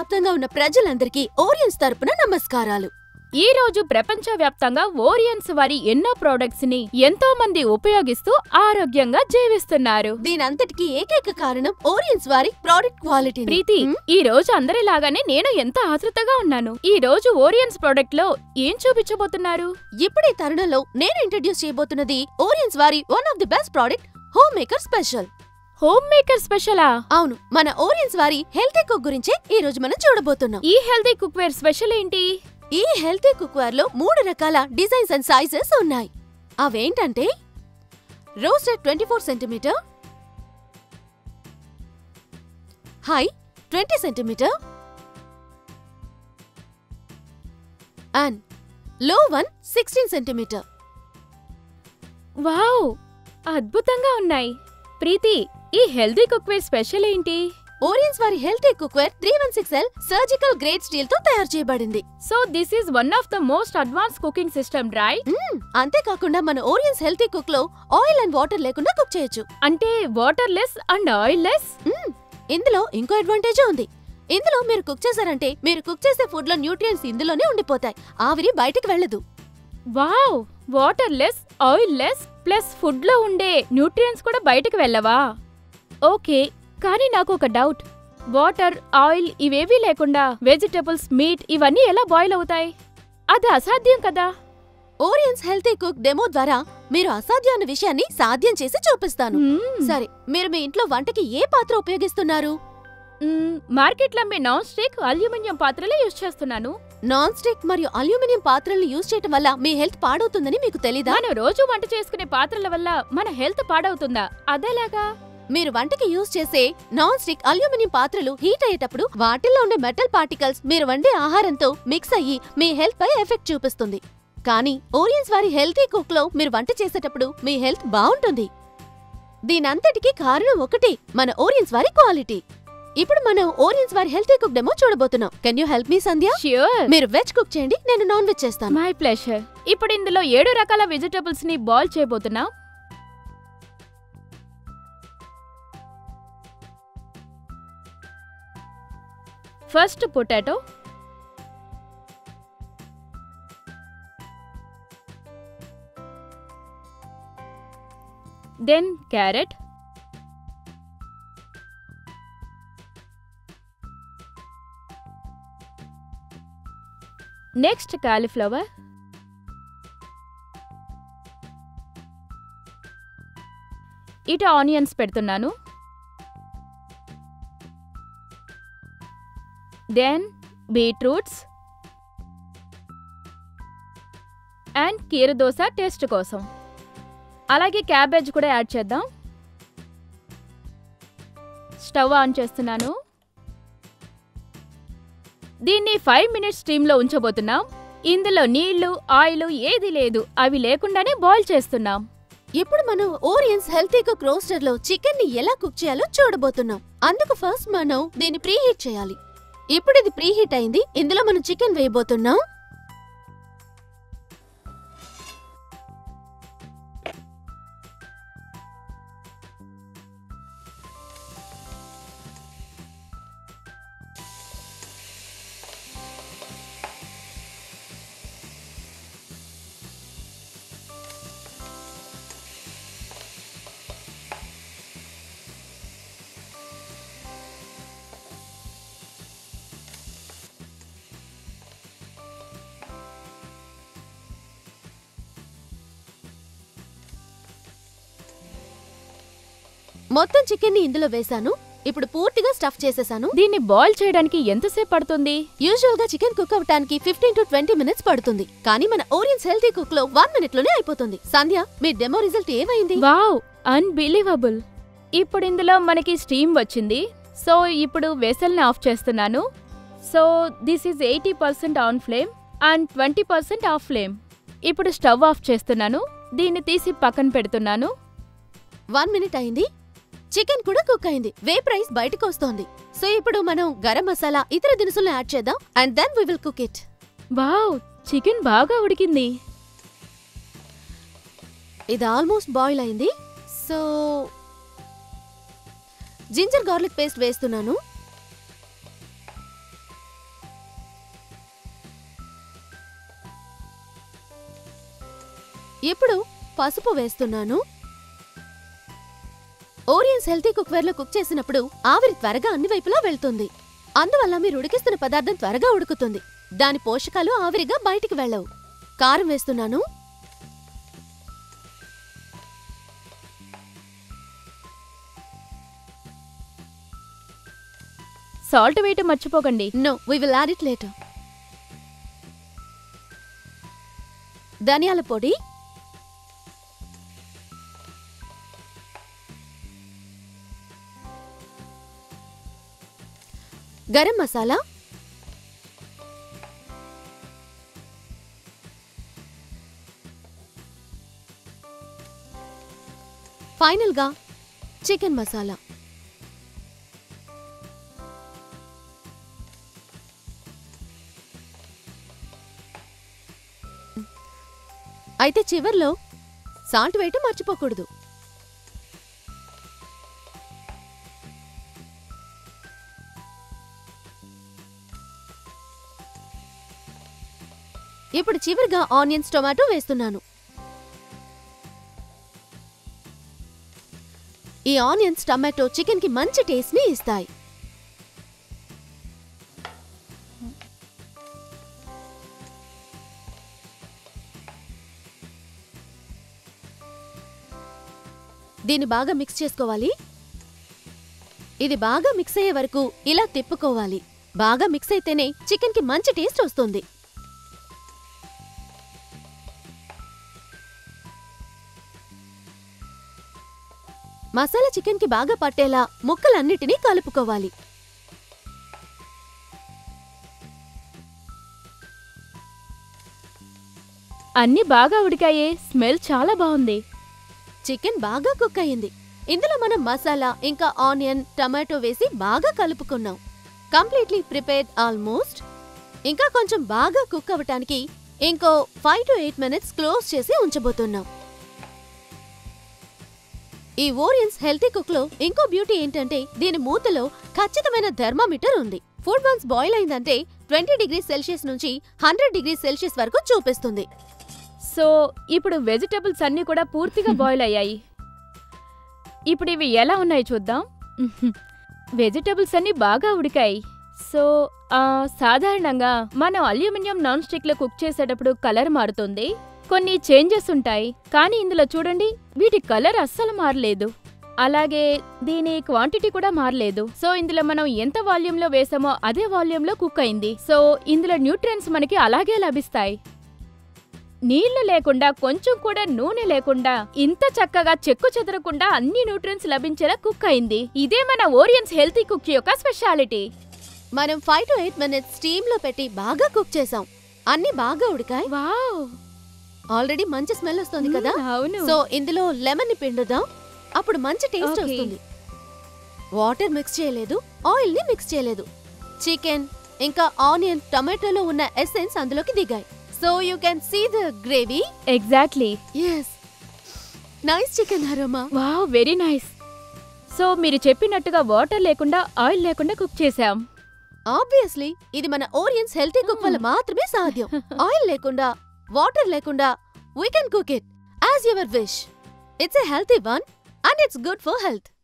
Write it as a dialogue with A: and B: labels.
A: ప్రపంచవ్యాప్తంగా ఉన్న ప్రజలందరికీ ఓరియన్స్ తరపున నమస్కారాలు
B: ఈ రోజు ప్రపంచవ్యాప్తంగా ఓరియన్స్ వారి ఎన్నో ప్రొడక్ట్స్ ని ఎంతో మంది ఉపయోగిస్తూ ఆరోగ్యంగా జీవిస్తున్నారు
A: దీనంతటికీ ఏకైక కారణం ఓరియన్స్ వారి ప్రోడక్ట్ క్వాలిటీ
B: ప్రీతి ఈ రోజు అందరిలాగానే నేను ఎంత ఆతృతగా ఉన్నాను ఈ రోజు ఓరియన్స్ ప్రొడక్ట్ లో ఏం చూపించబోతున్నారు
A: ఇప్పుడు ఈ తరుణంలో నేను ఇంట్రడ్యూస్ చేయబోతున్నది ఓరియన్స్ వారి one of the best product home maker special
B: home maker స్పెషలా
A: అవును మన ఓరియన్స్ వారి హెల్తీ కుక్ గురించే ఈ రోజు మనం చూడబోతున్నాం
B: ఈ హెల్తీ కుక్వేర్ స్పెషల్ ఏంటి
A: ఈ హెల్తీ కుక్వేర్ లో మూడు రకాల డిజైన్స్ అండ్ సైజెస్ ఉన్నాయి అవేంటంటే roasted twenty four centimeter high twenty centimeter and low one sixteen centimeter
B: wow అద్భుతంగా ఉన్నాయి ప్రీతి ఈ హెల్తీ కుక్వేర్ స్పెషల్ ఏంటి
A: ఓరియన్స్ వారి healthy cookware three one six L surgical grade steel తో తయారు చేయబడింది
B: so this is one of the most advance cooking system right
A: hmm, అంతేకాకుండా మన ఓరియన్స్ హెల్తీ కుక్ లో ఆయిల్ అండ్ వాటర్ లేకుండా కుక్ చేయొచ్చు
B: అంటే water less and oil less
A: hmm. ఇందులో ఇంకో అడ్వాంటేజ్ ఉంది ఇందులో మీరు కుక్ చేశారంటే మీరు కుక్ చేసే ఫుడ్ లో న్యూట్రియన్స్ ఇందులోనే ఉండిపోతాయి ఆవిరి బయటికి వెళ్ళదు
B: wow water less oil less plus food లో ఉండే న్యూట్రియన్స్ కూడా బయటకు వెళ్ళవా ఓకే కానీ నాకు ఒక డౌట్ వాటర్ ఆయిల్ ఇవేవీ లేకుండా వెజిటబుల్స్ మీట్ ఇవన్నీ ఎలా బాయిల్ అవుతాయి అది అసాధ్యం కదా
A: ఓరియన్స్ హెల్తీ కుక్ డెమో ద్వారా మీరు అసాధ్యమైన విషయాన్ని సాధ్యం చేసి చూపిస్తాను
B: మ్మ్.
A: సరే మీరు మీ ఇంట్లో వంటకి ఏ పాత్ర ఉపయోగిస్తున్నారు
B: మ్మ్, మార్కెట్లో అమ్మే నాన్ స్టిక్ అల్యూమినియం పాత్రలే యూజ్ చేస్తున్నాను
A: నాన్ స్టిక్ మరియు అల్యూమినియం పాత్రలను యూజ్ చేయటం వల్ల మీ హెల్త్ పాడవుతుందని మీకు తెలీదా
B: మనం రోజు వంట చేసుకునే పాత్రల వల్ల మన హెల్త్ పాడవుతుందా అదేలాగా
A: మీరు వంటకి యూజ్ చేసే నాన్ స్టిక్ అల్యూమినియం పాత్రలు హీట్ అయ్యేటప్పుడు వాటిల్లో ఉండే మెటల్ పార్టికల్స్ మీరు వండే ఆహారంతో మిక్స్ అయ్యి మీ హెల్త్ పై ఎఫెక్ట్ చూపిస్తుంది కానీ ఓరియన్స్ వారి హెల్తీ కుక్ లో మీరు వంట చేసేటప్పుడు మీ హెల్త్ బాగుంటుంది దీనంతటికీ కారణం ఒకటి మన ఓరియన్స్ వారి క్వాలిటీ ఇప్పుడు మనం ఓరియన్స్ వారి హెల్తీ కుక్ డెమో చూడబోతున్నాం can you help me Sandhya
B: sure
A: మీరు వెజ్ కుక్ చేయండి నేను నాన్ వెజ్ చేస్తాను
B: మై ప్లెషర్ ఇప్పుడు ఇందులో ఏడు రకాల వెజిటబుల్స్ ని బాయిల్ చేయబోతున్నా first potato then carrot next cauliflower ఇటు ఆనియన్స్ పెడుతున్నాను దెన్ బీట్రూట్స్ అండ్ కీర దోశ టేస్ట్ కోసం అలాగే క్యాబేజ్ కూడా యాడ్ చేద్దాం స్టవ్ ఆన్ చేస్తున్నాను దీన్ని ఫైవ్ మినిట్స్ స్టీమ్లో ఉంచబోతున్నాం ఇందులో నీళ్లు ఆయిల్ ఏది లేదు అవి లేకుండానే బాయిల్ చేస్తున్నాం
A: ఇప్పుడు మనం ఓరియన్స్ హెల్తీ కుక్ రోస్టర్ లో చికెన్ ని ఎలా కుక్ చేయాలో చూడబోతున్నాం అందుకు ఫస్ట్ మనం దీన్ని ప్రీహీట్ చేయాలి ఇప్పుడు ఇది ప్రీహీట్ అయింది ఇందులో మనం చికెన్ వేయబోతున్నాం మొత్తం చికెన్ ని ఇందులో వేశాను ఇప్పుడు పూర్తిగా స్టఫ్ చేసేసాను
B: దీన్ని బాయిల్ చేయడానికి ఎంతసేపు పడుతుంది
A: యూజువల్ గా చికెన్ కుక్ అవటానికి ఫిఫ్టీన్ టు ట్వంటీ మినిట్స్ పడుతుంది కానీ మన ఓరియన్స్ హెల్తీ కుక్ లో వన్ మినిట్ లోనే అయిపోతుంది సంధ్య మీ డెమో రిజల్ట్ ఏమైంది
B: వావ్ అన్బిలీవబుల్ ఇప్పుడు ఇందులో మనకి స్టీమ్ వచ్చింది సో ఇప్పుడు వెసల్ని ఆఫ్ చేస్తున్నాను so this is eighty percent on flame and twenty percent off flame ఇప్పుడు స్టవ్ ఆఫ్ చేస్తున్నాను దీన్ని తీసి పక్కన పెడుతున్నాను
A: వన్ మినిట్ అయింది చికెన్ కూడా కుక్ అయింది వేప్ రైస్ బయటకు వస్తోంది సో ఇప్పుడు మనం గరం మసాలా ఇతర దినుసులను యాడ్ చేద్దాం and then we will cook it
B: wow chicken బాగా ఉడికింది
A: ఇది ఆల్మోస్ట్ బాయిల్ అయింది సో జింజర్ గార్లిక్ పేస్ట్ వేస్తున్నాను ఇప్పుడు పసుపు వేస్తున్నాను ఓరియన్స్ హెల్తీ కుక్వేర్ లో కుక్ చేసినప్పుడు ఆవిరి త్వరగా అన్ని వైపులా వెళ్తుంది అందువల్ల మీరు ఉడికిస్తున్న పదార్థం త్వరగా ఉడుకుతుంది దాని పోషకాలు ఆవిరిగా బయటికి వెళ్ళవు కారం వేస్తున్నాను
B: సాల్ట్ వేయటం మర్చిపోకండి
A: no we will add it later ధనియాల పొడి గరం మసాలా ఫైనల్గా చికెన్ మసాలా అయితే చివర్లో సాల్ట్ వేయటం మర్చిపోకూడదు ఇప్పుడు చివరిగా ఆనియన్స్ టొమాటో వేస్తున్నాను ఈ ఆనియన్స్ టమాటో చికెన్ కి మంచి టేస్ట్ ని ఇస్తాయి దీన్ని బాగా మిక్స్ చేసుకోవాలి ఇది బాగా మిక్స్ అయ్యే వరకు ఇలా తిప్పుకోవాలి బాగా మిక్స్ అయితేనే చికెన్ కి మంచి టేస్ట్ వస్తుంది మసాలా చికెన్ కి బాగా పట్టేలా ముక్కలన్నిటినీ కలుపుకోవాలి
B: అన్నీ బాగా ఉడికాయే స్మెల్ చాలా బాగుంది
A: చికెన్ బాగా కుక్ అయింది ఇందులో మనం మసాలా ఇంకా ఆనియన్ టమాటో వేసి బాగా కలుపుకున్నాం కంప్లీట్లీ ప్రిపేర్డ్ ఆల్మోస్ట్ ఇంకా కొంచెం బాగా కుక్ అవ్వటానికి ఇంకో five to eight minutes close చేసి ఉంచబోతున్నాం ఈ ఓరియన్స్ హెల్తీ కుక్ లో ఇంకో బ్యూటీ ఏంటంటే దీని మూతలో ఖచ్చితమైన థర్మామీటర్ ఉంది ఫుడ్ వన్స్ బాయిల్ అయిందంటే ట్వంటీ డిగ్రీ సెల్సియస్ నుంచి హండ్రెడ్ డిగ్రీ సెల్సియస్ వరకు చూపిస్తుంది
B: సో ఇప్పుడు వెజిటబుల్స్ అన్నీ కూడా పూర్తిగా బాయిల్ అయ్యాయి ఇప్పుడు ఇవి ఎలా ఉన్నాయి చూద్దాం వెజిటబుల్స్ అన్నీ బాగా ఉడికాయి సో ఆ, సాధారణంగా మనం అల్యూమినియం నాన్ స్టిక్లో కుక్ చేసేటప్పుడు కలర్ మారుతుంది కొన్ని చేంజెస్ ఉంటాయి కానీ ఇందులో చూడండి వీటి కలర్ అస్సలు మారలేదు అలాగే దీని క్వాంటిటీ కూడా మారలేదు సో ఇందులో మనం ఎంత వాల్యూమ్లో వేసామో అదే వాల్యూమ్లో కుక్ అయింది సో ఇందులో న్యూట్రియన్స్ మనకి అలాగే లభిస్తాయి నీళ్లు లేకుండా కొంచెం కూడా నూనె లేకుండా ఇంత చక్కగా చెక్కు చెదరకుండా అన్ని న్యూట్రియన్స్ లభించేలా కుక్ అయింది ఇదే మన ఓరియన్స్ హెల్తీ కుక్ యొక్క స్పెషాలిటీ
A: మనం five to eight minutes steam లో పెట్టి బాగా కుక్ చేసాం అన్ని బాగా ఉడికాయి
B: వావ్
A: ఆల్రెడీ మంచి స్మెల్ వస్తుంది కదా
B: మ్మ్, అవును
A: సో ఇందులో లెమన్ ని పిండుదాం అప్పుడు మంచి టేస్ట్
B: Okay.
A: వస్తుంది వాటర్ మిక్స్ చేయలేదు ఆయిల్ ని మిక్స్ చేయలేదు చికెన్ ఇంకా ఆనియన్ టమాటోలో ఉన్న ఎసెన్స్ అందులోకి దిగాయి so you can see the gravy
B: exactly
A: yes nice chicken aroma
B: wow very nice so మీరు చెప్పినట్టుగా వాటర్ లేకుండా ఆయిల్ లేకుండా కుక్ చేసాం
A: ఆబ్వియస్లీ ఇది మన ఓరియన్స్ హెల్తీ కుక్ వల్ల మాత్రమే సాధ్యం ఆయిల్ లేకుండా వాటర్ లేకుండా we can cook it as your wish it's a healthy one and it's good for health